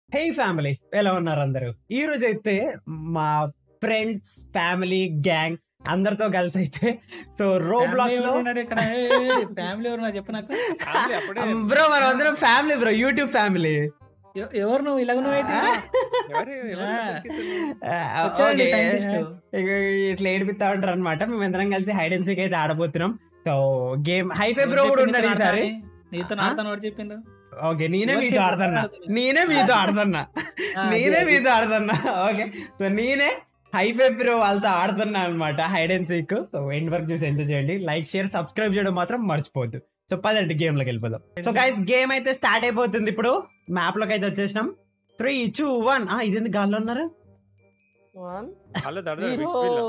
హే family ఎలా ఉన్నారు అందరూ ఈ రోజు అయితే మా ఫ్రెండ్స్ ఫ్యామిలీ గ్యాంగ్ అందరితో కలిసి అయితే సో రో బ్లాక్స్ లో ఫ్యామిలీ ఎవరు నాకు చెప్పు నాకు ఫ్యామిలీ అప్పుడే బ్రో మనం అందరం ఫ్యామిలీ బ్రో యూట్యూబ్ ఫ్యామిలీ ఎవ- ఎవరు నువ్వు ఇలాగ నువ్వు అయితే ఎవరు ఎవరు ఆ. దొరికిస్తారు? వచ్చాడండి scientist. ఇట్లా ఏడిపిస్తా ఉంటారు అనమాట మేము అందరం కలిసి హైడ్ అండ్ సీక్ అయితే ఆడబోతున్నాం సో గేమ్ హైఫై బ్రో కూడా ఉన్నాడు ఈసారి నీతో నాతో వాడు చెప్పిండు ఓకే నేనే ఎవరు మీతో చెప్పారు? ఆడుతున్నా నేనే మీతో ఆడుతున్నా ఆ, నేనే అది- మీతో ఆడుతున్నా ఓకే సో నేనే హైఫై ప్రో వాళ్ళతో ఆడుతున్నా అనమాట hide and seek so end work చూసి ఎంజాయ్ చేయండి లైక్ షేర్ సబ్స్క్రైబ్ చేయడం మాత్రం మర్చిపోవద్దు సో పదండి గేమ్ లోకి వెళ్ళిపోదాం సో గైస్ గేమ్ అయితే స్టార్ట్ అయిపోతుంది ఇప్పుడు మ్యాప్ లోకి అయితే వచ్చేసినాం త్రీ టూ వన్ ఇది ఎందుకు గాల్లో ఉన్నారు One, వాళ్ళు దడదడ zero. బిగ్ స్పీడ్ లో.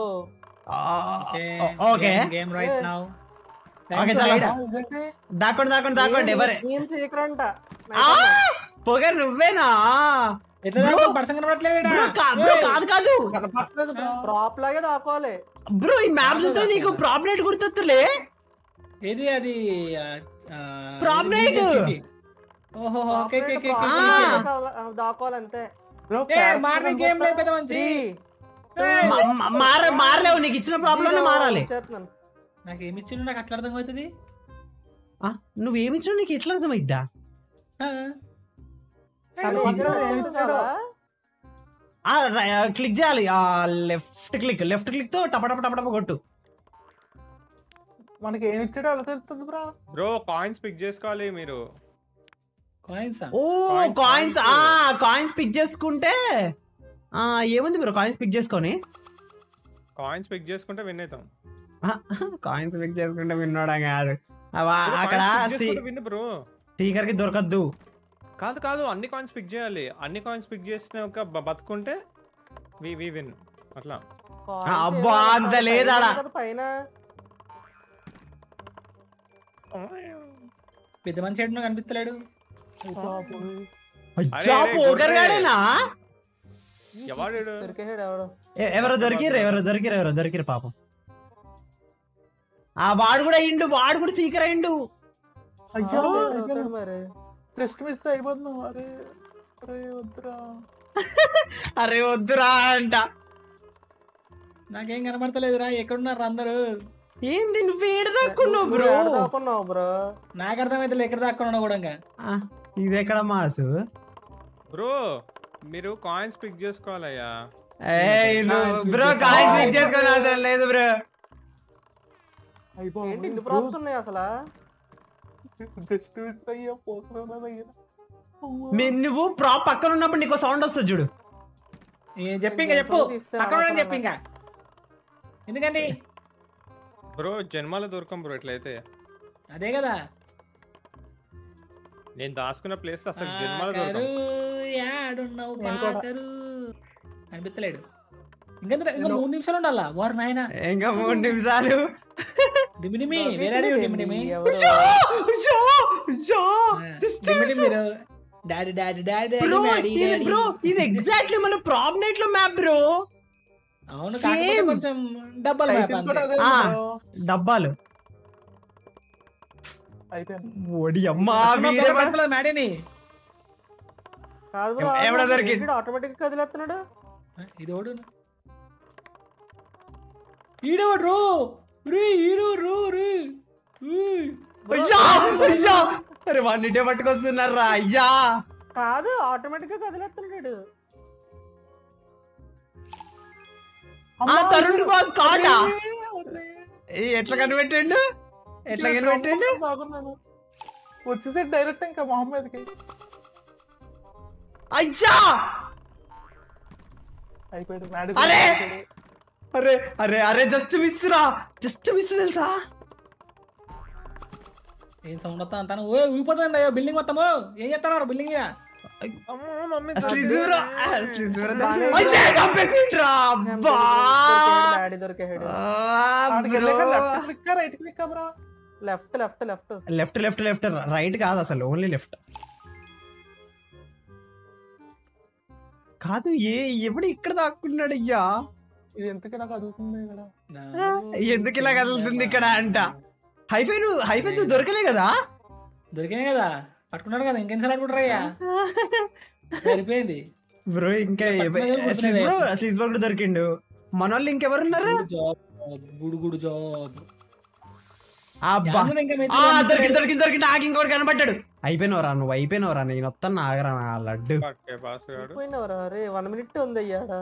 Okay game right now Okay, చాలా. దాక్కోండి దాక్కోండి దాక్కోండి ఎవరే నేను సీక్రెట్ అంట ఆ! పొగర్ నువ్వేనా ఎట్లా Bro. పర్సన్ కనబడట్లేదు బ్రో కా- బ్రో కాదు కాదు డ్రాప్ లాగే దాకోవాలి బ్రో ఈ మ్యాప్ చూస్తే నీకు ప్రాబ్లెట్ గుర్తొస్తులే ఏది అది ఆ, ఆ, Problem ఇది ఏంటి? చూసి. ఓహో ఓకే ఓకే ఓకే Drop ఆ. లాగే దాకోవాలి అంతే మార్నింగ్ గేమ్ లేదు పెద్ద మంచి Three, మా- మా- మార మారలేవు నీకు ఇచ్చిన ప్రాబ్లం zero. మారాలి చేస్తున్నాను నాకు ఏమి ఇచ్చిండు నాకు అట్లా అర్థం అవుతుంది ఆ, నువ్వేమిచ్చావు నీకు ఎట్లా అర్థమైద్దా కానీ zero చేస్తే చాలా క్లిక్ చేయాలి ఆ లెఫ్ట్ క్లిక్ లెఫ్ట్ క్లిక్ తో టప టప టప టప కొట్టు మనకి ఏమి ఇచ్చాడో అలా తెలుస్తుంది బ్రా బ్రో కాయిన్స్ పిక్ చేసుకోవాలి మీరు coins oh Coins, coins coins. ఆ కాయిన్స్ పిక్ చేసుకుంటే ఆ ఏముంది బ్రో కాయిన్స్ పిక్ చేసుకొని కాయిన్స్ పిక్ చేసుకుంటే విన్ అవుతాం కాయిన్స్ పిక్ చేసుకుంటే విన్నాడా కాదు అవా, Bro, అక్కడ coins pick చేసుకుంటే win బ్రో స్పీకర్ కి దొరకద్దు కాదు కాదు అన్ని కాయిన్స్ పిక్ చేయాలి అన్ని కాయిన్స్ పిక్ చేసిన ఒక బ- బతుకుంటే వి వి విన్ అట్లా Coins అబ్బా, ఏమో అంత పైన లేదాడా? కదా పైన పెద్ద మంచి ఎడు కనిపిస్తలేడు అచ్చా అరే, పోకర్ గుర్రే. గాడేనా ఎవడు ఈడు? దొరికేసాడు ఎవడు ఎ- ఎవరో దొరికిరు ఎవరో దొరికిరు ఎవరో దొరికిరు పాపం ఆ వాడు కూడా అయిండు వాడు కూడా సీకర్ అయిండు అయ్యో దొరుకుతాడు మరి టెస్ట్ మిస్ అయిపోతున్నాం అరే అరే వద్దురా అరే వద్దురా అంట నాకేం కనబడతలేదురా ఎక్కడున్నారు అందరూ ఏంది నువ్వు ఏడు దాక్కున్నావు నువ్వు బ్రో ఏడ దాక్కున్నావు బ్రో నాకు అర్థమైతే ఎక్కడ దాక్కున్నా కూడా ఇంకా ఆ, ఇది ఎక్కడ మాసు బ్రో మీరు కాయిన్స్ పిక్ చేసుకోవాలయ్యా ఏయ్ నువ్వు Coins బ్రో pick కాయిన్స్ చేసుకో. పిక్ చేసుకొని అవసరం లేదు బ్రో ఏంటి ఇన్ని ప్రాబ్లమ్స్ ఉన్నాయి అసలు జస్ట్ మిస్ అయ్యా పోతున్నా అయ్యా మీ- నువ్వు ప్రాప్ పక్కన ఉన్నప్పుడు నీకు సౌండ్ వస్తుంది చూడు ఏ చెప్పి ఇంకా చెప్పు నేను తీస్తే పక్కన అనవసరం చెప్పి ఇంకా ఎందుకండి బ్రో జన్మలో దొరకం బ్రో ఇట్లయితే అదే కదా నేను దాచుకున్న ప్లేస్ లో అసలు జన్మలో పాకరు, దొరకం యాడున్నావు నేను కూడా. పాకరు కనిపిస్తలేడు ఇంకెంత ఇంకా మూడు నిమిషాలు ఉండాలా వారు నాయన ఇంకా మూడు నిమిషాలు డిమిడిమి వేరే డిమిడిమి ఎవరు అయ్యో, అయ్యో, just డిమిడి చూసు. మీరు daddy daddy daddy bro daddy ఇది డాడీ బ్రో ఇది ఎగ్జాక్ట్లీ మన ప్రాబ్ నైట్ లో మ్యాప్ బ్రో అవును Same. కాకపోతే కొంచెం డబ్బల్ మ్యాప్ టైటిల్ కూడా అంతే అదే ఆ. బ్రో డబ్బాలు అయిపోయింది ఓడి అమ్మా పక్కన వీడే ఒకరు పట్టుకోలేదు మ్యాడీని కాదు బ్రో ఎవ- ఎవడో దొరికిండు. ఆటోమేటిక్ కదిలేస్తున్నాడు ఆ, ఇది ఓడు ఈడోడు రో రీ ఈడో రో రీ ఉయ్. అయ్యా అయ్యా అరే వాడిని ఇటే పట్టుకొస్తున్నారా అయ్యా కాదు ఆటోమేటిక్ గా కదిలేస్తున్నాడు ఆ తరుణ్ బాస్ కాట అరే, ఏ, ఎట్లా కనిపెట్టిండు ఎట్లా కనిపెట్టిండు బాగున్నాను వచ్చేసి డైరెక్ట్ ఇంకా మొహమ్మద్కి అయ్యా అయిపోయాడు మ్యాడీ అరే! అరే అరే అరే జస్ట్ మిస్ రా జస్ట్ మిస్ తెలుసా ఏం సౌండ్ వస్తా అంతాను ఓ ఊగిపోతుంది అయ్యో బిల్డింగ్ మొత్తము ఏం చేస్తున్నారు బిల్డింగ్ మీద అమ్మో మమ్మీ అసలు దొరికింది. ఇదిరా, అసలు ఇదిరా. బానే అయ్యా, చంపేసిండ్రా, అబ్బా. డాడీ దొరికేసాడు ఆ, left bro. Click right click bro left left left left left left right కాదు అసలు ఓన్లీ లెఫ్ట్ కాదు ఏ ఎవడు ఇక్కడ దాక్కున్నాడు అయ్యా ఇది ఎందుకు నాకు అడుగుతుంది ఇక్కడ ఎందుకు ఇలా కదులుతుంది ఇక్కడ అంట హైఫై నువ్వు హైఫై నువ్వు దొరకలే కదా దొరికినాయి కదా పట్టుకున్నాడు కదా ఇంకెన్నిసార్లు పట్టుకుంటారయ్యా సరిపోయింది బ్రో ఇంకా పక్కన కూర్చునేది. బ్రో స్లీస్బర్ కూడా దొరికిండు మన వాళ్ళు ఇంకెవరు ఉన్నారు జాబ్ గుడు గుడు జాబ్ అబ్బా అందులో ఇంకా మిగతా ఆ, వాళ్ళు దొరికింది దొరికింది దొరికింది నాకు ఇంకోటి కనబడ్డాడు అయిపోయినవరా నువ్వు అయిపోయినవరా నేను వస్తాను ఆగరా నా లడ్డు పక్కే బాస్ గాడు పోయినవరా అరే వన్ మినిట్ ఉంది అయ్యాడ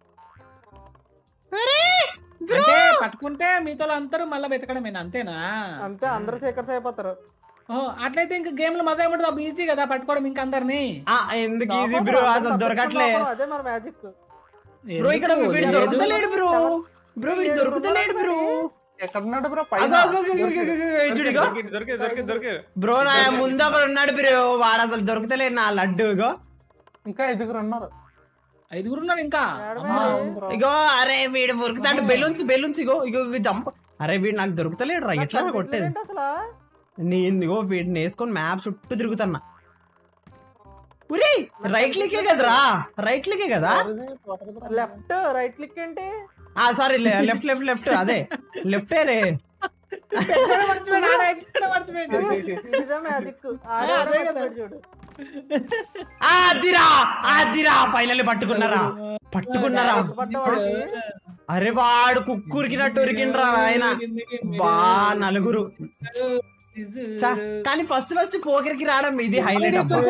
అంటే పట్టుకుంటే మీతో అందరూ మళ్ళీ వెతకడమేనా అంతేనా అంతే అందరూ సేకర్స్ అయిపోతారు ఓ, అట్లయితే ఇంకా గేమ్ లో మజా ఏమంటుంది ఈజీ కదా పట్టుకోవడం ఇంకా అందరినీ ఆ, ఎందుకు ఇది బ్రో అసలు దొరకట్లే అదే మన మ్యాజిక్ బ్రో ఇక్కడ ఎందుకు? వీడు లేదు. దొరుకుతలేడు బ్రో బ్రో వీడు దొరుకుతలేడు బ్రో ఎక్కడ ఉన్నాడు బ్రో అగో, పైన అగో, అగో, అగో, అగో, అగో, చూడిగో దొరికింది దొరికింది దొరికింది దొరికింది బ్రో నా ముందు ఒకడు ఉన్నాడు బ్రో వాడు అసలు దొరుకుతలేడు నా లడ్డు ఇగో ఇంకా ఐదుగురు ఉన్నారు ఐదుగురు ఉన్నారు ఇంకా ఏడవే. అమ్మా. ఇగో అరే వీడు దొరుకుతాడు బెలూన్స్ బెలూన్స్ ఇగో ఇగో ఇగో జంప్ అరే వీడు నాకు దొరుకుతలేడు రా ఎట్లా కొట్టేది ఏంటి అసలు నేను ఇగో వీడిని వేసుకొని మ్యాప్ చుట్టూ తిరుగుతున్నా ఉరి రైట్ క్లికే కదరా రైట్ క్లికే కదా లెఫ్ట్ రైట్ క్లిక్ ఏంటి ఆ సారీ లెఫ్ట్ లెఫ్ట్ లెఫ్ట్ అదే లెఫ్టే రే ఎక్కడ మర్చిపోయాను, ఆడ ఎక్కడ మర్చిపోయాను. ఇదే మ్యాజిక్ అదే కదా. చూడు ఆ, అదిరా అదిరా ఫైనల్ పట్టుకున్నారా పట్టుకున్నారా పట్టవాడికి అరే వాడు కుక్కురికినట్టు ఉరికిండ్రా ఆయన బా నలుగురు చా, కానీ ఫస్ట్ ఫస్ట్ పోకరికి రావడం ఇది హైలైట్ అబ్బా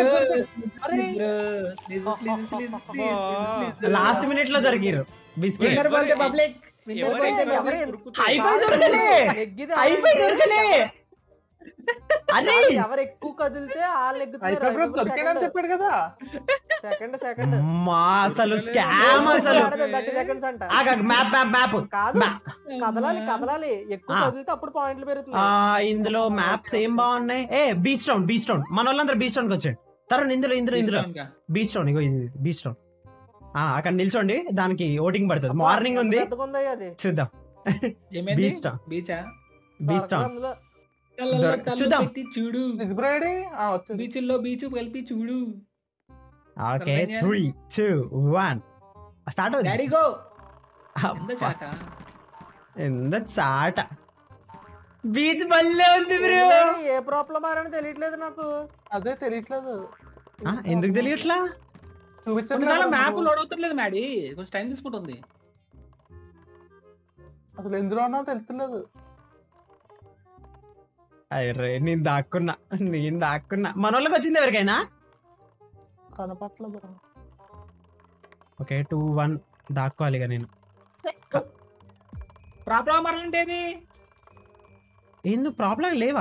లాస్ట్ మినిట్ లో దొరికిరు biscuit winner birthday public winner ఎవరైతే బర్త్డే ఎవరు పబ్లిక్ హైఫై దొరకలే నెగ్గిది హైఫై దొరకలే అరే ఎవరు ఎక్కువ కదిలితే వాళ్ళు అయిపోయి దొరికాడని చెప్పాడు కదా సెకండ్ సెకండ్ మా అసలు స్కామ్ అసలు థర్టీ సెకండ్స్ అంట మ్యాప్ మ్యాప్ మ్యాప్ కాదు కదలాలి కదలాలి ఎక్కువ ఆ. కదిలితే అప్పుడు పాయింట్లు ఆ పెరుగుతున్నాయి ఇందులో మ్యాప్స్ ఏం బాగున్నాయి ఏ బీచ్ టౌన్ బీచ్ టౌన్ మన వాళ్ళందరూ బీచ్ టౌన్ కి వచ్చాడు తర్వాత ఇందులో ఇందులో ఇందులో బీచ్ టౌన్ ఇగో ఇది బీచ్ టౌన్ ఆ అక్కడ నిల్చోండి దానికి ఓటింగ్ పడుతుంది మార్నింగ్ ఉంది పెద్దగా ఉంది అది చూద్దాం ఏమైంది Beach town. బీచా బీచ్ టౌన్ అందులో కళ్ళల్లో దొరక- కళ్ళు చూద్దాం. పెట్టి చూడు నిజబ్రాడి వచ్చింది బీచ్ల్లో బీచ్ కలిపి చూడు ఓకే అర్థం చేయాలి. Three two one start daddy go ఎంత అవుతుంది చాట ఎంత చాట బీచ్ బల్లే ఉంది బ్రో ఏంటి, ఏ ప్రాబ్లం మారని తెలియట్లేదు నాకు అదే తెలియట్లేదు ఎందుకు తెలియట్లా కొన్నిసార్లు చూపించండి మ్యాప్ లోడ్ అవుతలేదు మ్యాడీ కొంచెం టైం తీసుకుంటుంది అసలు ఎందులో ఉన్నా తెలుస్తలేదు అయ్యరే నేను దాక్కున్నా నేను దాక్కున్నా మన వాళ్ళకి వచ్చింది ఎవరికైనా కనపట్లేదు ఓకే టూ వన్ దాక్కోవాలి ఇక నేను ప్రాబ్లం మరలంటే ఏది ఏందు ప్రాబ్లం లేవా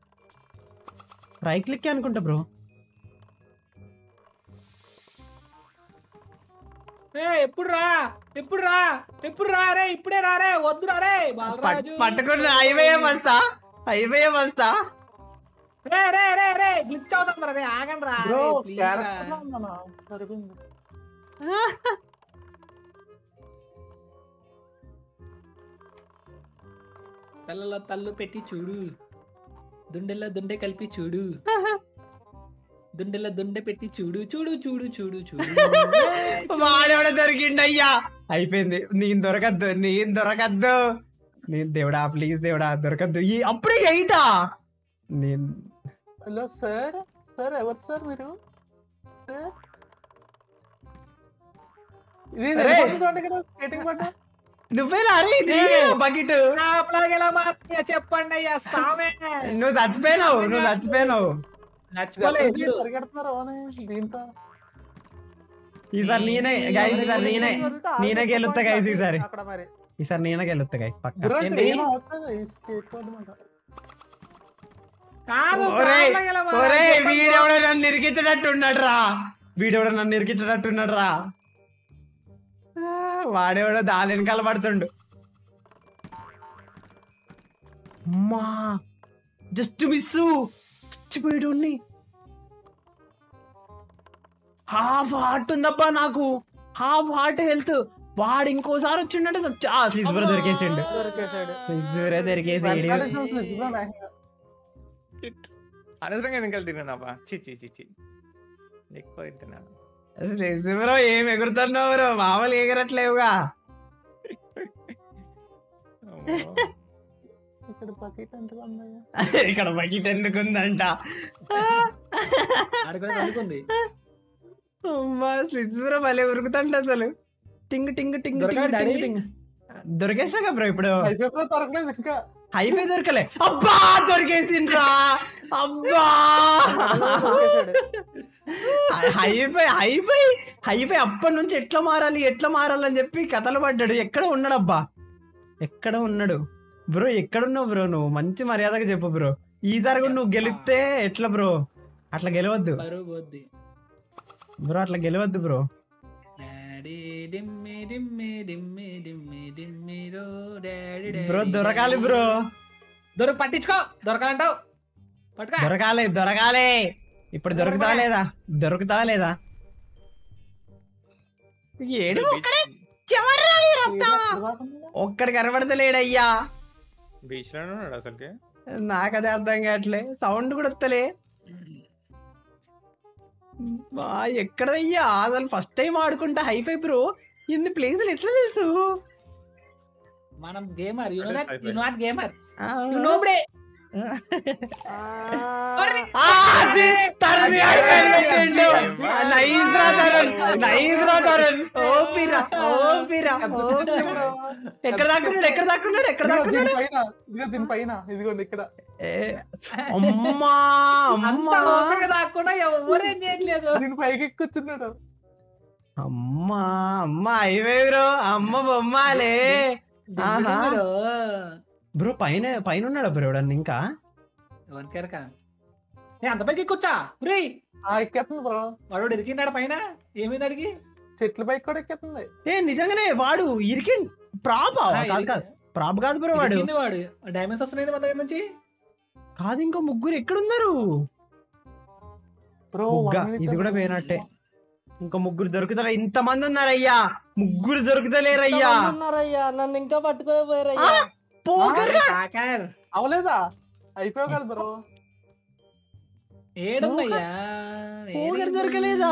రైట్ క్లిక్ అనుకుంటా బ్రో ఏ ఎప్పుడు రా ఎప్పుడు రా ఎప్పుడు రా రే ఇప్పుడే రా రే వద్దు రా రే బాలరాజు పట్టుకున్న అయిపోయే వస్తా అయిపోయే వస్తా రే రే రే రే గ్లిచ్ అవుతుంది రే ఆగండి రా బ్రో రే, please రా. క్యారెక్టర్ ఉందన్నా సరిపోయింది తల్లలో తల్లు పెట్టి చూడు దుండెల్లో దుండె కలిపి చూడు దుండెల్లో దుండె పెట్టి చూడు చూడు చూడు చూడు చూడు వాడెవడ దొరికిండయ్యా అయిపోయింది నేను దొరకద్దు నేను దొరకద్దు నేను దేవుడా ప్లీజ్ దేవుడా దొరకద్దు ఈ అప్పుడే ఎయిటా నేను హలో సార్ సార్ ఎవరు సార్ మీరు సార్ ఇది అరే! నిలబడుతుంది కదా స్కేటింగ్ పడ్డ నువ్వేనా అరే ఇది బకెట్ నా ప్లాగ్ ఎలా మారుతుందో చెప్పండి అయ్యా సామే నువ్వు చచ్చిపోయినావు నువ్వు చచ్చిపోయినావు నచ్చిపోలేదు పరిగెడుతున్నారు అవునే దీంతో ఈసారి నేనే గైస్ ఈసారి నేనే నేనే గెలుస్తా గైస్ ఈసారి అక్కడ మరి ఈసారి నేనే గెలుస్తా గైస్ పక్క బ్రో ఏంటి? ఏం అవుతుంది ఈ స్కేట్ బోర్డ్ మీద కాదు ఒరేయ్ ప్లాగ్ ఎలా మారాలి ఒరేయ్ చెప్పండి. వీడెవడో నన్ను నిరికించడట్టు ఉన్నాడు రా వీడెవడో నన్ను నిరికించడట్టు ఉన్నాడు రా ఆ, వాడెవడో దాని వెనకాల పడుతుండు అమ్మా జస్ట్ మిస్ చచ్చిపోయాడు హాఫ్ హార్ట్ ఉందబ్బా నాకు హాఫ్ హార్ట్ హెల్త్ వాడు ఇంకోసారి వచ్చిండంటే స్లీజ్బర్ దొరికేసిండు దొరికేసాడు స్లీజ్బరే దొరికేసి వెనకాల చూసి నిజమే నాకు. అనవసరంగా వెనకాల తిన్నానబ్బా చి చి చి చి ఎక్కువ తింటున్నాను బ్రో ఏం ఎగురుతున్నావు బ్రో మామూలు ఎగరట్లేవుగా అమ్మో. ఇక్కడ బకెట్ ఎంత ఉందయ్యా ఇక్కడ బకెట్ ఎందుకుందంట ఆడ కూడా చదువుకుంది అమ్మా స్లిట్స్ బ్రో భలే ఉరుకుతాంట అసలు టింగ్ టింగ్ టింగ్ దొరకా టింగ్ టింగ్ డాడీ? టింగ్ దొరికేసినాక బ్రో ఇప్పుడు అయిపోయి దొరకలేదు ఇంకా హైఫై దొరకలే అబ్బా దొరికేసిండ్రా అబ్బా దొరికేశాడు. హైఫై హైఫై హైఫై అప్పటి నుంచి ఎట్లా మారాలి ఎట్లా మారాలని చెప్పి కథలు పడ్డాడు ఎక్కడ ఉన్నాడు అబ్బా ఎక్కడ ఉన్నాడు బ్రో ఎక్కడున్నావు బ్రో నువ్వు మంచి మర్యాదగా చెప్పు బ్రో ఈసారి కూడా నువ్వు గెలిస్తే ఎట్లా బ్రో అట్లా గెలవద్దు బరువు పోద్ది బ్రో అట్లా గెలవద్దు బ్రో డాడీ డిమ్మి డిమ్మి డిమ్మి డిమ్మి డిమ్మి రో డాడీ డాడీ బ్రో దొరకాలి బ్రో దొరక పట్టించుకో దొరకాలంటావు పట్టుకో దొరకాలి దొరకాలి ఇప్పుడు దొరుకుతా లేదా దొరుకుతా లేదా ఏడు ఒక్కడే ఎవర్రా వీరంతా? ఒక్కడి కనబడతలేడయ్యా బీచ్ లోనే ఉన్నాడు అసలుకి నాకదే అర్థం కావట్లే సౌండ్ కూడా వస్తలే బా ఎక్కడయ్యా అసలు ఫస్ట్ టైం ఆడుకుంటా హైఫై బ్రో ఇన్ని ప్లేసులు ఎట్లా తెలుసు మనం గేమర్ యు నో దట్ అయిపోయింది. యు నాట్ గేమర్ ఆ, యు నో బ్రే ఆ, ఆ, అది తరుణ్ గాడు కనిపెట్టిండు. ఆ, నైస్ రా తరుణ్ నైస్ రా తరుణ్ ఓపిరా ఓపిరా ఓపిరా ఎక్కడ దాక్కున్నాడు ఎక్కడ దాక్కున్నాడు ఎక్కడ దాక్కున్నాడు పైన ఇదిగో దీని పైన ఇదిగోండి ఇక్కడ ఏ, అమ్మా అంత అమ్మా ఓపిక దాక్కుండా ఎవరేం చేయట్లేదు దీని పైకి ఎక్కుతున్నాడు అమ్మా అమ్మా హైవే బ్రో అమ్మ బొమ్మాలే ఆహా. బ్రో పైన పైన ఉన్నాడు బ్రో ఎవడన్నా ఇంకా ఎవరికెరక ఏ అంత పైకి ఎక్కువచ్చా రే ఆ ఎక్కేస్తుంది బ్రో వాడు ఇరికినాడు పైన ఏమైంది అడిగి చెట్ల పైకి కూడా ఎక్కేస్తుంది ఏ నిజంగానే వాడు ఇరికి ప్రాప్ కాదు కాదు ప్రాప్ కాదు బ్రో వాడు ఇరికింది వాడు డైమండ్స్ వస్తున్నాయి మన దగ్గర నుంచి కాదు ఇంకా ముగ్గురు ఎక్కడున్నారు బ్రో ముగ్గా ఇది కూడా పోయినట్టే ఇంకా ముగ్గురు దొరుకుతారా ఇంత మంది ఉన్నారయ్యా ముగ్గురు దొరుకుతలేరయ్యా ఎంతమంది ఉన్నారయ్యా నన్ను ఇంకా పట్టుకోపోయారయ్యా పోకర్గా కాకర్ అవలేదా అయిపోయావు కదా బ్రో ఏడున్నాయ్యా పోకర్ దొరకలేదా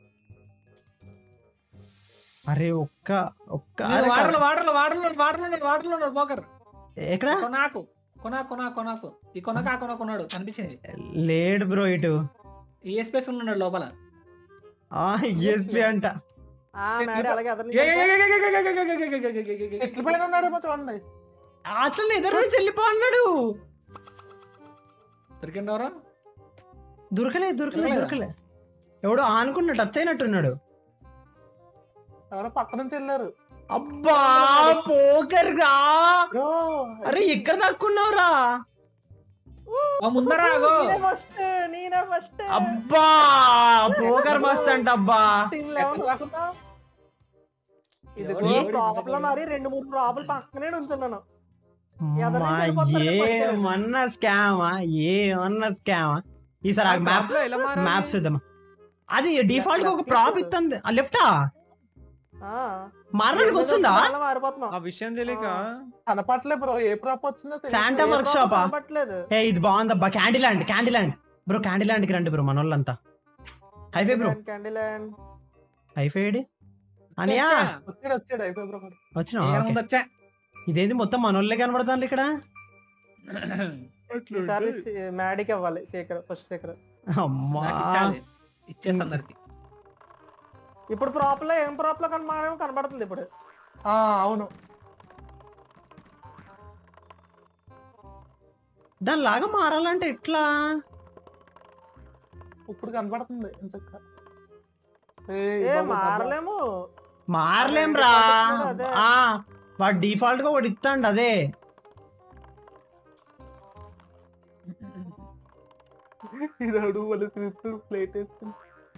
అరే ఒక్క ఒక్క అరే వాటర్లో వాటర్లో వాటర్లో వాటర్లో వాటర్లో ఉన్నాడు పోకర్ ఎక్కడ కొనాకు కొనా కొనా కొనాకు ఈ కొనక ఆ కొన కొన్నాడు కనిపించింది లేడు బ్రో ఇటు ఈ స్పేస్ ఉన్నాడు లోపల ఆ ఎస్పి అంట ఆ మేడ అలాగే అతను ఏ, ఏ, ఏ, ఏ, ఏ, ఏ, ఏ, ఏ, ఏ, ఏ, ఏ, ఏ, ఏ, ఏ, ఏ, ఏ, చెట్ల పైన ఉన్నాడేమో చూడండి అట్లా ఎదురు నుంచి వెళ్ళిపో అన్నాడు దొరికింది ఎవరు దొరకలే దొరకలే దొరకలేదా? దొరకలే ఎవడో ఆనుకున్న టచ్ అయినట్టున్నాడు ఎవరో పక్క నుంచి వెళ్ళారు అబ్బా పోకర్ రా బ్రో అరే ఎక్కడ దాక్కున్నావురా ఆ ముందర ఆగో నేనే ఫస్ట్ నేనే ఫస్ట్ అబ్బా పోకర్ ఫస్ట్ అంట అబ్బా ఎక్కడ రాకుండా ఇది ఏ? ప్రాబ్లం మరి రెండు మూడు ప్రాబ్లం పక్కనే ఉంచున్నాను ఎదరి అమ్మా, నుంచి వెళ్ళిపోతాడు, పట్టుకోలేదు. ఏమన్నా స్కామా ఏమన్నా స్కామా ఈసారి ఆ మ్యాప్ లో ఎలా మారాలి? మ్యాప్స్ చూద్దామా అది డిఫాల్ట్ గా ఒక ప్రాప్ ఇస్తుంది లెఫ్టా ఆ. మారడానికి వస్తుందా మళ్ళా మారిపోతున్నాం ఆ విషయం తెలియక కనపట్లే బ్రో ఏ ప్రాప్ వచ్చిందో తెలియదు. శాంటా ఏ వర్క్ ప్రాబ్లం షాపా కనపట్లేదు ఏ ఇది బాగుందబ్బా candy land candy land bro candy land కి రండి బ్రో మన వాళ్ళంతా hifi bro candy land hifi అనియా వచ్చాడు వచ్చాడు అయిపోయి బ్రో వచ్చినా ఏ ముందు వచ్చా ఇదేంది మొత్తం మన వాళ్ళే కనబడతాను ఇక్కడ ఈసారి మ్యాడీకి ఇవ్వాలి శేఖర్ ఫస్ట్ శేఖర్ అమ్మా నాకు ఇచ్చాలి ఇచ్చేసి అందరికి ఇప్పుడు ప్రాప్ లో ఏం ప్రాప్ లో కనబడ కనబడుతుంది ఇప్పుడు ఆ అవును దాని లాగా మారాలంటే ఎట్లా ఇప్పుడు కనపడుతుంది ఇంచక్క ఏ మారలేము మారలేం రా అదే. ఆ వాడు డిఫాల్ట్ గా ఒకటి ఇస్తాండు అదే ఇదాడు వాళ్ళు తీసుకుని ప్లేట్ వేసుకుని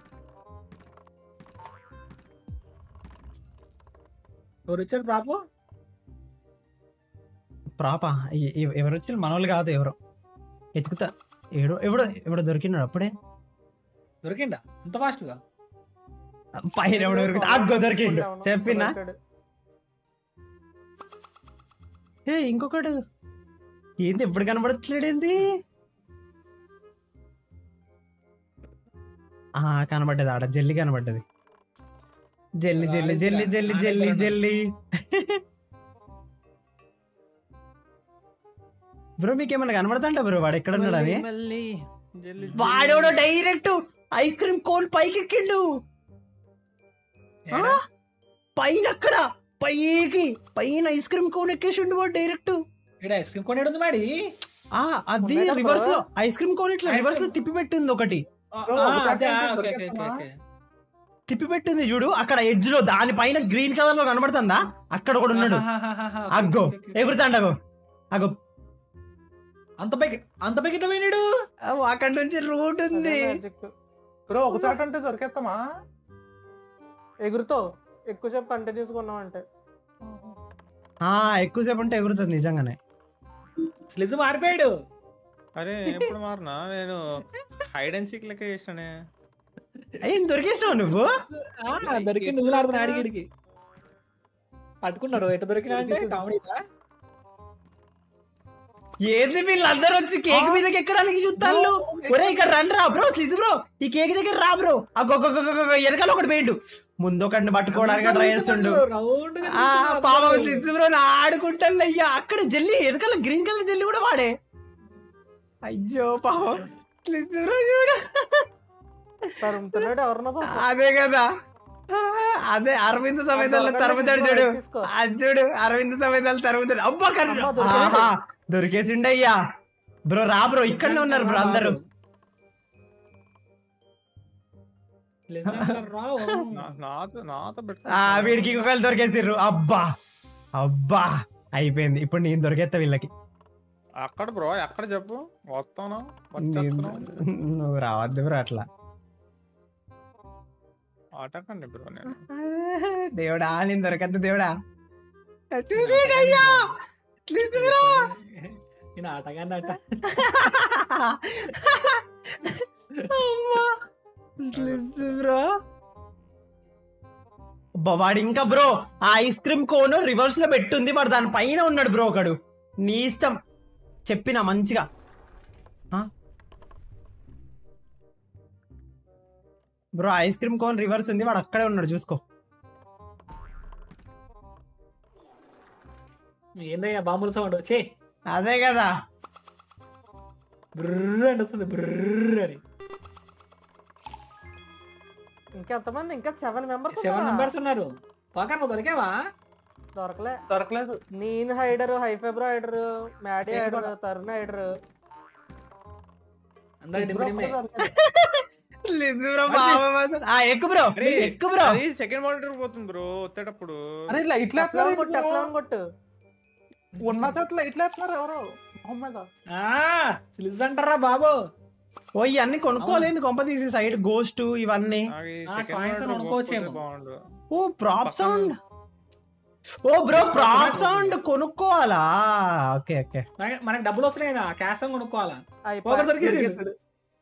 ఎవరు వచ్చారు పాపు ప్రాపా ఎ- ఎ- ఎవరు వచ్చి మన వాళ్ళు కాదు ఎవరు ఎతుకుతా ఎవడో ఎవడో ఎవడో దొరికినాడు అప్పుడే దొరికిండా అంత ఫాస్ట్ గా పైన ఎవడో దొరికితే అగ్గో దొరికిండు అవును, చెప్పినా దొరికాడు. ఏ ఇంకొకడు ఏంది ఎప్పుడు కనబడట్లేడేంది ఆ కనబడ్డది ఆడ జల్లి కనబడ్డది జల్లి జల్లి జల్లి జల్లి జల్లి జల్లి బ్రో మీకేమన్నా కనబడతాంట బ్రో వాడు ఎక్కడ ఉన్నాడని మళ్ళీ జల్లి వాడెవడో డైరెక్ట్ ఐస్ క్రీమ్ కోన్ పైకి ఎక్కిండు ఏడా? పైన అక్కడ పైకి పైన ఐస్ క్రీమ్ కోన్ ఎక్కేసిండు వాడు డైరెక్ట్ ఈడ ఐస్ క్రీమ్ కొనేడు ఉంది మాడి ఆ అది ఉన్నాయి కదా రివర్స్ bro? లో ఐస్ క్రీమ్ కోన్ ఇట్లా Ice రివర్స్ లో cream. తిప్పి పెట్టింది ఒకటి ఆ, Bro, ఆ, ఒకసారి అదే, ఆ, అంటే ఓకే, ఓకే, దొరికేస్తుందా? ఓకే. తిప్పి పెట్టింది చూడు అక్కడ ఎడ్జ్ లో దానిపైన గ్రీన్ కలర్ లో కనబడుతుందా అక్కడ కూడా ఉన్నాడు ఆహాహాహాహా, ఓకే, అగ్గో ఓకే, ఓకే. ఎగురుతాండగో అగో అంత పైకి అంత పైకి ఇట్లా పోయినాడు అక్కడ నుంచి రూట్ ఉంది మ్యాజిక్ బ్రో ఒక చోట అంటే దొరికేస్తామా ఎగురుతో ఎక్కువసేపు కంటిన్యూస్ గా ఉన్నామంటే ఆ ఎక్కువసేపు ఉంటే ఎగురుతుంది నిజంగానే స్లిజ్ మారిపోయాడు అరే ఎప్పుడు మారినా నేను హైడ్ అండ్ సీక్ లెక్క చేసానే అయ్యి దొరికేసినావు నువ్వు ఆ, దొరికి నువ్వు ఆడుతున్నా అడిగిడికి పట్టుకున్నాడు ఎట్లా దొరికినా అంటే కామెడీగా ఏది వీళ్ళందరూ వచ్చి కేక్ మీదకి ఎక్కడానికి చూస్తాను ఒరే ఇక్కడ రండి రా బ్రో స్లిజ్ బ్రో ఈ కేక్ దగ్గర రా బ్రో వెనకాల ఒకటి పోయిండు ముందు ఒకటిని పట్టుకోవడానికి ట్రై చేస్తుండు రౌండ్ ఆ పాపం స్లిజ్ బ్రో నా ఆడుకుంటాను అయ్యా అక్కడ జల్లి వెనకాల గ్రీన్ కలర్ జల్లి కూడా వాడే అయ్యో పాపం స్లిజ్ బ్రో చూడు తరుముతున్నాడు ఎవరినో పాపం. అదే కదా ఆ, అదే అరవింద్ సమేతాలు తరుముతాడు చూడు తీసుకో. అది చూడు అరవింద్ సమేతాలు తరుముతాడు అబ్బా కర్ర అమ్మా, దొరికాడు. ఆహా దొరికేసిండయ్యా బ్రో రా బ్రో ఇక్కడనే ఉన్నారు బ్రో అందరూ నా- నాతో నాతో ఆ వీడికి ఇంకొకరు దొరికేసిర్రు అబ్బా అబ్బా అయిపోయింది ఇప్పుడు నేను దొరికేస్తా వీళ్ళకి అక్కడ బ్రో ఎక్కడ చెప్పు వస్తాను నేను- నువ్వు రావద్దు బ్రో అట్లా ఆటకండి బ్రో నేను దేవుడా నేను దొరకద్దు దేవుడా చూసేడయ్యా ప్లీజ్ బ్రో నేను ఆటగాన్ని అట్ట అమ్మా ప్లీజ్ బ్రో అబ్బా, వాడు ఇంకా బ్రో ఆ ఐస్ క్రీమ్ కోన్ రివర్స్ లో పెట్టుంది వాడు దాని పైన ఉన్నాడు బ్రో ఒకడు నీ ఇష్టం చెప్పిన మంచిగా ఆ? Bro ice cream cone reverse ఉంది వాడు అక్కడే ఉన్నాడు చూసుకో ఏందయ్యా బాంబుల సౌండ్ వచ్చే అదే కదా బ్రర్ అని వస్తుంది బ్రర్ అని ఇంకెంతమంది ఇంకా సెవెన్ మెంబర్స్ సెవెన్ మెంబర్స్ ఉన్నారు పోకర్ నువ్వు దొరికావా దొరకలే దొరకలేదు నేను hider hifi bro hider Maddy hider Tarun hider అందరు డిమ్మే లేదు బ్రో పాపం అసలు. ఆ ఎక్కు బ్రో ఎక్కు బ్రో అది సెకండ్ మానిటర్ పోతుంది బ్రో వచ్చేటప్పుడు అరే ఇట్లా ఇట్లా టెఫ్లాన్ కొట్టు ఎత్తున్నారు టెఫ్లాన్ కొట్టు ఉన్న చోట్ల ఇట్లా ఎత్తున్నారు ఎవరు మొహం మీద స్లిజ్ అంటారా బాబు ఓ ఇవన్నీ కొనుక్కోలేదు కొంప తీసి సైడ్ గోస్ట్ ఇవన్నీ నాకు ఈ ఆ, second coins monitor కొనుక్కోవచ్చేమో. పోతే బాగుండు oh prop sound oh bro prop sound కొనుక్కోవాలా ఓకే ఓకే మనకి- మనకి డబ్బులు వస్తున్నాయి కదా క్యాష్ కొనుక్కోవాలా అయిపోయి పోకర్ దొరికింది దొరికేసాడు.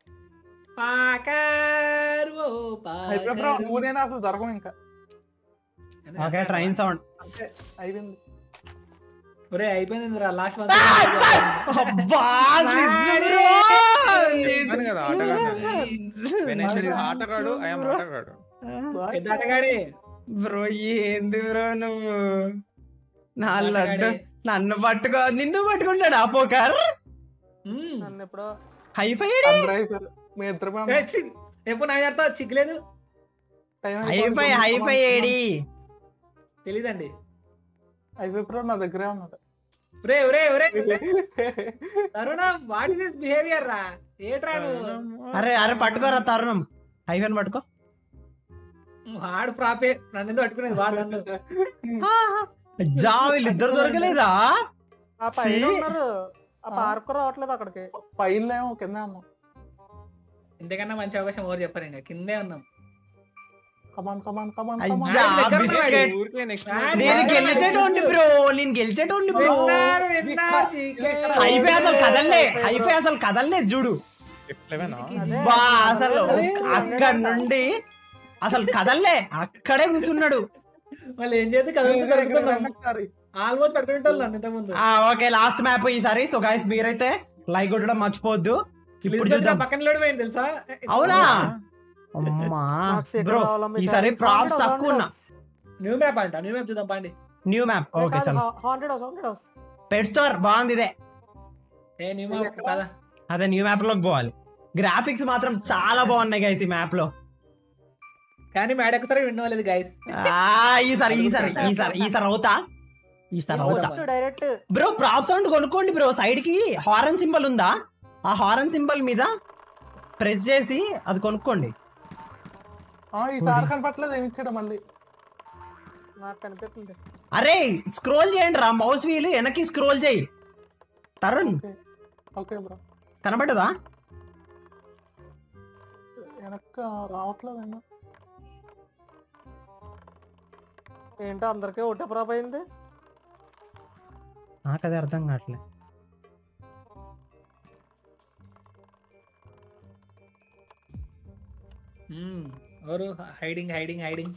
పాకర్ ఓ అయిపోయి బ్రో పాకర్. నువ్వు నేను అసలు జరగం ఇంకా ఓకే ట్రైన్ సౌండ్ అంతే అయిపోయింది ఒరే అయిపోయింది రా లాస్ట్ మంత్ అబ్బా సిస్సు చెప్పాను కదా ఆటగాడు ఆటగాడు ఐఎమ్ ఆటగాడు పెద్ద ఆటగాడే బ్రో ఏంది బ్రో నువ్వు నా ఆటగాడే. లడ్డు నన్ను పట్టుకో నిన్ను పట్టుకుంటాడు ఆ పోకర్ మ్మ్. నన్ను ఎప్పుడో హైఫై అందరూ అయిపోయారు మీ ఇద్దరు ఏ, చి, ఎప్పుడు నాకు చేస్తా చిక్కలేదు హైఫై హైఫై ఏడి తెలీదండి అయిపోయి బ్రో నా దగ్గరే ఉన్నాడు ఒరే ఒరే ఒరే తరుణ వాట్ ఇస్ దిస్ బిహేవియర్ రా ఏట్రా నువ్వు అరే అరే పట్టుకోరా తరుణం హైఫైని పట్టుకో వాడు ప్రాపే నన్ను ఎందుకు పట్టుకునేది వాడు నన్ను జా వీళ్ళిద్దరు దొరకలేదా ఆ పైన ఛీ. ఉన్నారు ఆ పార్క్ రావట్లేదు అక్కడికి పైన ఏమో కింద ఉన్నాం ఇంతకన్నా మంచి అవకాశం ఎవరు చెప్పరు ఇంకా కిందే ఉన్నాం కమాన్ కమాన్ కమాన్ అయ్యా దగ్గర బిస్కెట్ ఊరికే నెక్స్ట్ ఆ, నేను బాగా గెలిచేటోండి బ్రో నేను గెలిచేటోండి బ్రో విన్నారు, విన్నారు, చికెన్. హైఫై అసలు కదలలే హైఫై అసలు కదలలే చూడు అదే. బా అసలు అక్కడ నుండి అసలు కదలలే అక్కడే కూర్చున్నాడు మళ్ళీ ఏం చేస్తే కదులుతూ కలుగుతున్నాం ఒకసారి ఆల్మోస్ట్ పట్టుకునేటోళ్ళు నన్ను ఇంతకుముందు ఆ ఓకే లాస్ట్ మ్యాప్ ఈసారి సో గైస్ మీరైతే లైక్ కొట్టడం మర్చిపోవద్దు ఇప్పుడు లిజర్డ్ చూద్దాం పక్కన లోడు పోయింది తెలుసా అవునా అమ్మా నాకు second బ్రో రావాలమ్మా ఈసారి ప్రాప్స్ Haunted house, తక్కువ ఉన్నా న్యూ మ్యాప్ అంట న్యూ మ్యాప్ చూద్దాం పండి న్యూ మ్యాప్ ఓకే చలో haunted house haunted house pet store బాగుంది ఇదే ఏ న్యూ మ్యాప్ కదా అదే న్యూ మ్యాప్ లోకి పోవాలి గ్రాఫిక్స్ మాత్రం చాలా బాగున్నాయి గైస్ ఈ మ్యాప్ లో కానీ మ్యాడ్ ఒకసారి వినవలేదు గైస్ ఆ, ఈసారి ఈసారి ఈసారి ఈసారి అవుతా ఈసారి అవుతా డైరెక్ట్ బ్రో ప్రాప్ సౌండ్ కొనుక్కోండి బ్రో సైడ్ కి హారన్ సింబల్ ఉందా ఆ హారన్ సింబల్ మీద ప్రెస్ చేసి అది కొనుక్కోండి ఆ, ఈసారి కనపట్లేదు ఏమి ఇచ్చాడు మళ్ళీ నాకు కనిపిస్తుంది అరే స్క్రోల్ చేయండి రా మౌస్ వీల్ వెనక్కి స్క్రోల్ చేయి తరుణ్ ఓకే ఓకే బ్రో కనబడదా వెనక్క రావట్లేదు అయినా ఏంటో అందరికీ ఒకటే ప్రాప్ అయింది నాకు అది అర్థం కావట్లే ఎవరు హైడింగ్ హైడింగ్ హైడింగ్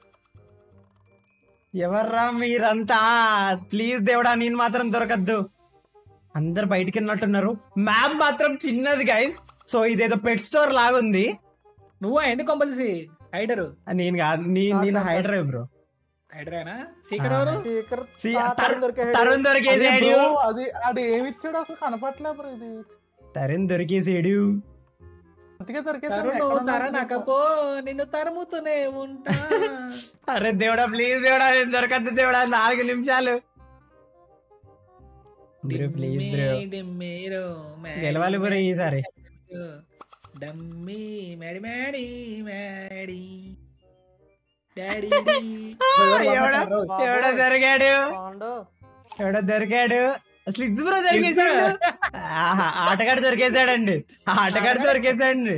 ఎవర్రా మీరంతా ప్లీజ్ దేవుడా నేను మాత్రం దొరకద్దు అందరు బయటికి వెళ్ళినట్టున్నారు మ్యాప్ మాత్రం చిన్నది గైస్ సో ఇదేదో పెట్ స్టోర్ లాగుంది నువ్వు ఎందుకు కొంపల్సి హైడరు నేను కాదు నీ- నేను హైడ్రే బ్రో హైడరేనా సీకర్ ఎవరు సీకర్ సి- తరుణ్ తరుణ్ దొరికాడు. తరుణ్ దొరికేసాడు అదే bro, అది అది ఏమి ఇచ్చాడు అసలు కనపట్లేదు బ్రో ఇది తరుణ్ దొరికేసాడు అందుకే దొరికేసాడు తరుణ్ ఎక్కడ ఉన్నాడో తరనకపో నిన్ను తరుముతూనే ఉంటా అరే దేవుడా ప్లీజ్ దేవుడా నేను దొరకద్దు దేవుడా నాలుగు నిమిషాలు బ్రో ప్లీజ్ బ్రో డిమ్మీరో, మ్యాడీ గెలవాలి బ్రో ఈసారి dummy Maddy Maddy Maddy daddy ఎవడో ఎవడో దొరికాడు బాగుండు. ఎవడో దొరికాడు స్లిగ్స్ బ్రో దొరికేసాడు ఆహా, ఆటగాడు దొరికేసాడండి ఆ ఆటగాడు దొరికేసాడండి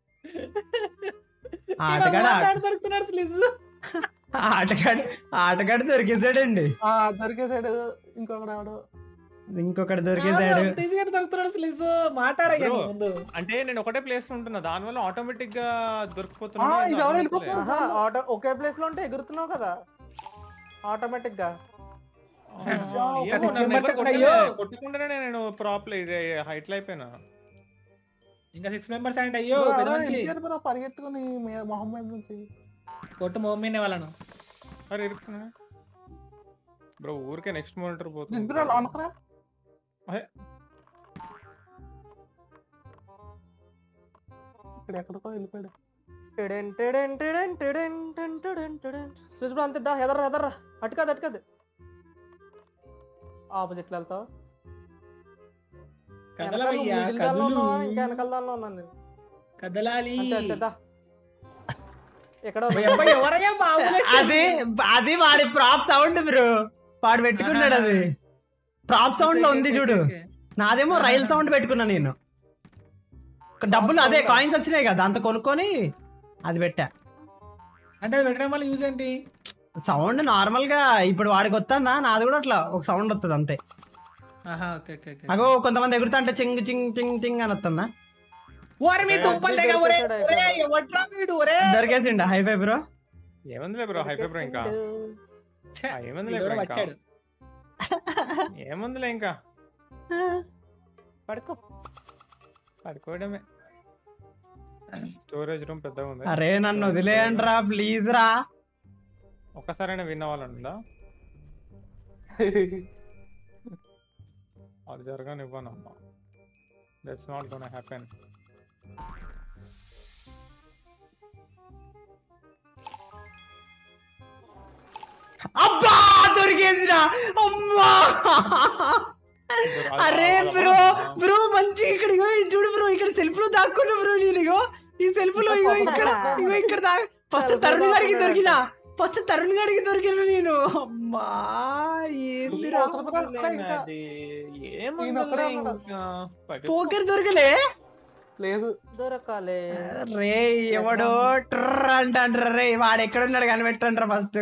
ఆ ఆటగాడు ఆ- దొరుకుతున్నాడు స్లిజ్ ఆ ఆటగాడు ఆ ఆటగాడు దొరికేసాడండి ఆ, దొరికేసాడు ఇంకొకడు ఎవడు ఇంకొకటి దొరికేసాడు తీసుకెళ్ళి దొరుకుతున్నాడు స్లిజ్ మాట్లాడయ్యా Bro. ముందు అంటే నేను ఒకటే ప్లేస్ లో ఉంటున్నా దాని వల్ల ఆటోమేటిక్ గా ఆ, దొరికిపోతున్నా ఇది ఎవరు వెళ్ళిపోతున్నారు? ఆహా, ఆటో ఒకే ప్లేస్ లో ఉంటే ఎగురుతున్నావు కదా ఆటోమేటిక్ గా అది చిమ్మర్ చెక్కడ అయ్యో. కొట్టుకుంటేనే నేను ప్రాప్ హైట్ లో అయిపోయినా ఇంకా సిక్స్ మెంబర్స్ అండి అయ్యో బ్రో, పెద్ద ఎవరో మంచి వెళ్ళిపోయారు బ్రో, పరిగెత్తుకుని మే- మొహం మీద నుంచి కొట్టు మమ్మీనే వాళ్ళను అరే ఇరుక్కున్నా బ్రో ఊరికే నెక్స్ట్ మానిటర్ బ్రో పోతుంది అనుకురా అహే. ఇక్కడ ఎక్కడికో వెళ్ళిపోయాడు టిడెన్ టిడెన్ టిడెన్ టిడెన్ టిడెన్ టిడెన్ టిడెన్. స్విచ్ బ్రో అంతే దా ఎదర్రా ఎదర్రా అటు కాదు అటు కాదు ఆపోజిట్ లో వెళ్తావు కదలవయ్యా వెనకాల మిడిల్ దానిలో కదులు ఉన్నావా? ఇంకా వెనకాల దానిలో ఉన్నాను నేను కదలాలి అంతే అంతే దా ఎక్కడ ఓ అబ్బాయి, ఎవరయ్యా బాబులే? అది అది వాడి ప్రాప్ సౌండ్ బ్రో వాడు పెట్టుకున్నాడు అది ప్రాప్ సౌండ్ లో ఉంది చూడు ఓకే, ఓకే. నాదేమో రైల్ సౌండ్ పెట్టుకున్నా నేను డబ్బులు అదే కాయిన్స్ వచ్చినాయి కదా దాంతో కొనుక్కొని అది పెట్టా అంటే అది పెట్టడం వల్ల యూజ్ ఏంటి సౌండ్ నార్మల్ గా ఇప్పుడు వాడికి వస్తుందా నాది కూడా అట్లా ఒక సౌండ్ వస్తుంది అంతే ఆహా ఓకే ఓకే ఓకే అగో కొంతమంది ఎగురుతా అంటే చింగ్ చింగ్ చింగ్ చింగ్ అని వస్తుందా ఓరే మీ దుంపలు తెగ ఒరే ఒరే ఎవడ్రా వీడు ఒరే దొరికేసిండ హైఫై బ్రో ఏముందిలే బ్రో హైపే బ్రో ఇంకా ఛే, ఆ, ఏముందిలే వీడు బ్రో కూడా ఇంకా పట్టాడు ఏముందిలే ఇంకా పడుకో పడుకోవడమే స్టోరేజ్ రూమ్ పెద్దగా ఉంది అరే నన్ను వదిలేయండి రా ప్లీజ్ రా ఒక్కసారైనా విన్ అవ్వాలంటుందా అది జరగనివ్వనమ్మా దట్స్ నాట్ గోన్ హ్యాపెన్ అబ్బా దొరికేసిన అమ్మా అరే బ్రో బ్రో మంచి ఇక్కడ ఇగో ఇది చూడు బ్రో ఇక్కడ సెల్ఫ్ లో దాక్కున్నా బ్రో నేను ఇగో ఈ సెల్ఫ్ లో ఇగో ఇక్కడ ఇగో ఇక్కడ దా ఫస్ట్ తరుణ్ గారికి దొరికినా ఫస్ట్ తరుణ్ గారికి దొరికిన నేను అమ్మా ఏందిరా ఏముందిలే ఇంకా పడి- పోకర్ దొరకలే లేదు దొరకాలే రే ఎవడో ట్రర్ అంటాండ్ర రే వాడు ఎక్కడున్నాడు కనిపెట్టండ్రా ఫస్ట్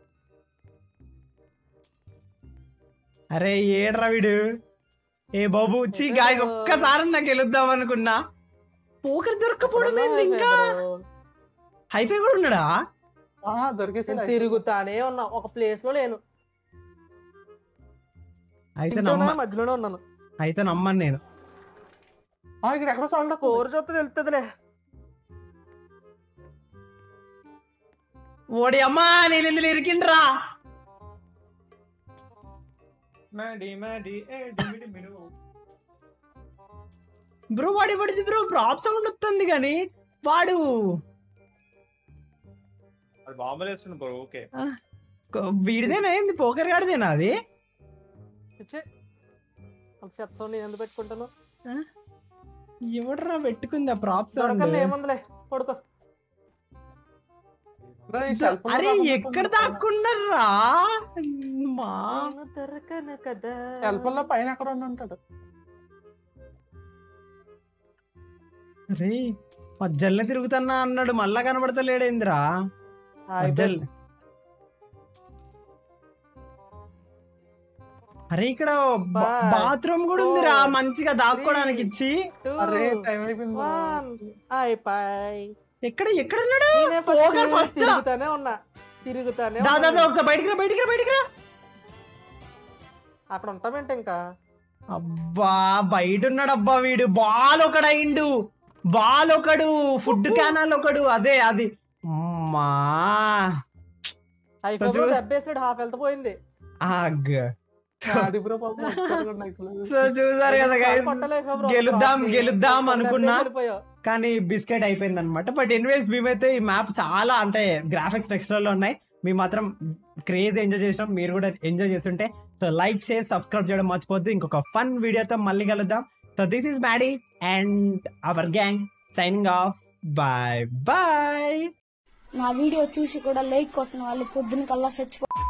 అరే ఏడ్రా వీడు ఏ బాబు చీ గాయస్ ఒక్కసారి నాకు గెలుద్దాం అనుకున్నా పోకర్ దొరకపోవడం ఏంది ఇంకా హైఫై కూడా ఉన్నాడా ఆ, దొరికేసాడు నేను తిరుగుతానే ఉన్నా ఒక ప్లేస్ లో లేను అయితే ఇంట్లోనే నమ్మ మధ్యలోనే ఉన్నాను అయితే నమ్మను నేను ఆ, ఇక్కడ ఎక్కడ సౌండ్ కోరు చూస్తే తెలుస్తుందిలే ఓడి అమ్మా నేను ఇందులో ఇరికిండ్రా మాడి మాడి ఏ డిమిడి మిడు. బ్రో వాడి పడితే బ్రో ప్రాప్ సౌండ్ వస్తుంది కానీ వాడు అది బాంబులు వేస్తుండే బ్రో ఓకే వీడిదేనా ఏంది పోకర్ గాడిదేనా అది ఇచ్చే అంత చెత్త నేను ఎందుకు పెట్టుకుంటాను ఎవడరా పెట్టుకుంది ఆ ప్రాప్స్ దొరకలే ఏముందిలే పడుకో బ్రో, ఈ cell phone లో అరే రాకుండా ఎక్కడ ఉంటుంది. దాక్కున్నారా మా నేను దొరకను కదా Cell phone లో పైన ఎక్కడ ఉండి ఉంటాడు అరే మధ్యలో తిరుగుతున్నా అన్నాడు మళ్ళా కనబడతలేడేంద్రా మధ్యలో అరే ఇక్కడ బా- Five, బాత్రూమ్ కూడా ఉందిరా four, మంచిగా దాక్కోడానికి three, ఇచ్చి అరే టైం అయిపోయింది bro. వన్ అయిపోయి ఎక్కడ ఎక్కడ ఉన్నాడు నేనే పోకర్ ఫస్ట్ ఫస్ట్ తిరుగుతానే ఉన్నా తిరుగుతానే దా దా దా, ఉన్నా. ఒకసారి బయటికి రా బయటికి రా బయటికి రా అక్కడ ఉంటామేంటి ఇంకా అబ్బా బయట ఉన్నాడు అబ్బా వీడు బాల్ ఒకడు అయిండు బాల్ ఒకడు ఫుడ్ క్యానల్ ఒకడు అదే అది అమ్మా అయిపోయి చూడు. దెబ్బేసాడు హాఫ్ హెల్త్ పోయింది ఆగ్ అది బ్రో పాపం వచ్చాడు కూడా నాకు. సో చూసారు కదా guys కొట్టలేక bro. గెలుద్దాం Cross గెలుద్దాం కొట్టలేక అనుకున్నా వెళ్ళిపోయావు. కానీ బిస్కెట్ అయిపోయింది అనమాట బట్ ఎనీవేస్ మేమైతే ఈ మ్యాప్ చాలా అంటే గ్రాఫిక్స్ నెక్స్ట్ లో ఉన్నాయి మేము మాత్రం క్రేజ్ ఎంజాయ్ చేసినాం మీరు కూడా ఎంజాయ్ చేస్తుంటే సో లైక్ షేర్ సబ్స్క్రైబ్ చేయడం మర్చిపోద్దు ఇంకొక ఫన్ వీడియోతో మళ్ళీ కలుద్దాం so this is Maddy and our gang signing off bye bye నా వీడియో చూసి కూడా లైక్ కొట్టిన వాళ్ళు పొద్దున కల్లా చచ్చిపో